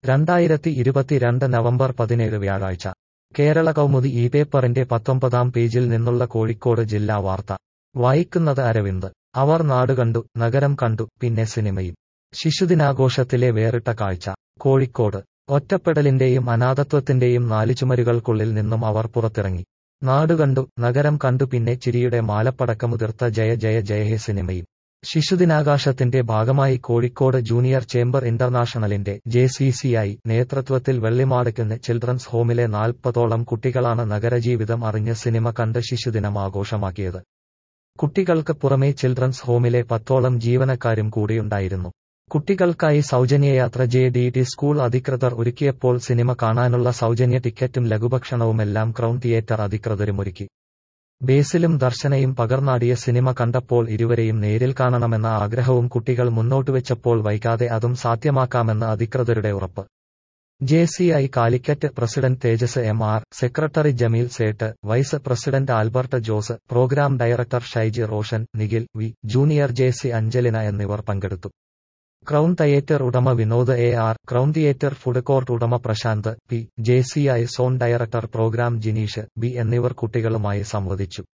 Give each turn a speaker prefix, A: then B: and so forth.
A: രണ്ടായിരത്തി ഇരുപത്തിരണ്ട് നവംബർ പതിനേഴ് വ്യാഴാഴ്ച കേരള കൗമുദി ഈ പേപ്പറിന്റെ പത്തൊമ്പതാം പേജിൽ നിന്നുള്ള കോഴിക്കോട് ജില്ലാ വാർത്ത വായിക്കുന്നത് അരവിന്ദ് അവർ നാടുകണ്ടു നഗരം കണ്ടു പിന്നെ സിനിമയും ശിശുദിനാഘോഷത്തിലെ വേറിട്ട കാഴ്ച കോഴിക്കോട് ഒറ്റപ്പെടലിന്റെയും അനാഥത്വത്തിന്റെയും നാലുചുമരുകൾക്കുള്ളിൽ നിന്നും അവർ പുറത്തിറങ്ങി നാടുകണ്ടു നഗരം കണ്ടു പിന്നെ ചിരിയുടെ മാലപ്പടക്കമുതിർത്ത ജയ ജയ ജയഹേ സിനിമയും ശിശുദിനാഘോഷത്തിന്റെ ഭാഗമായി കോഴിക്കോട് ജൂനിയർ ചേംബർ ഇന്റർനാഷണലിന്റെ ജെ സി സി ഐ നേതൃത്വത്തിൽ വെള്ളിമാടക്കുന്ന് ചിൽഡ്രൻസ് ഹോമിലെ നാൽപ്പതോളം കുട്ടികളാണ് നഗരജീവിതം അറിഞ്ഞ് സിനിമ കണ്ട് ശിശുദിനം ആഘോഷമാക്കിയത് കുട്ടികൾക്ക് പുറമെ ചിൽഡ്രൻസ് ഹോമിലെ പത്തോളം ജീവനക്കാരും കൂടിയുണ്ടായിരുന്നു കുട്ടികൾക്കായി സൗജന്യയാത്ര ജെ ഡി ടി സ്കൂൾ അധികൃതർ ഒരുക്കിയപ്പോൾ സിനിമ കാണാനുള്ള സൗജന്യ ടിക്കറ്റും ലഘുഭക്ഷണവുമെല്ലാം ക്രൗൺ തിയേറ്റർ അധികൃതരുമൊരുക്കി ബേസിലും ദർശനയും പകർന്നാടിയ സിനിമ കണ്ടപ്പോൾ ഇരുവരെയും നേരിൽ കാണണമെന്ന ആഗ്രഹവും കുട്ടികൾ മുന്നോട്ടുവെച്ചപ്പോൾ വൈകാതെ അതും സാധ്യമാക്കാമെന്ന് അധികൃതരുടെ ഉറപ്പ് J C I Calicut president Tejas M R secretary Jameel Sait vice president Albert Jose programme director Shyji Roshan Nikhil V junior J C Anjalina എന്നിവർ പങ്കെടുത്തു ക്രൗൺ തിയേറ്റർ ഉടമ Vinod A R crown theatre food court ഉടമ Prashanth P J C I zone director programme Jineesh B എന്നിവർ കുട്ടികളുമായി സംവദിച്ചു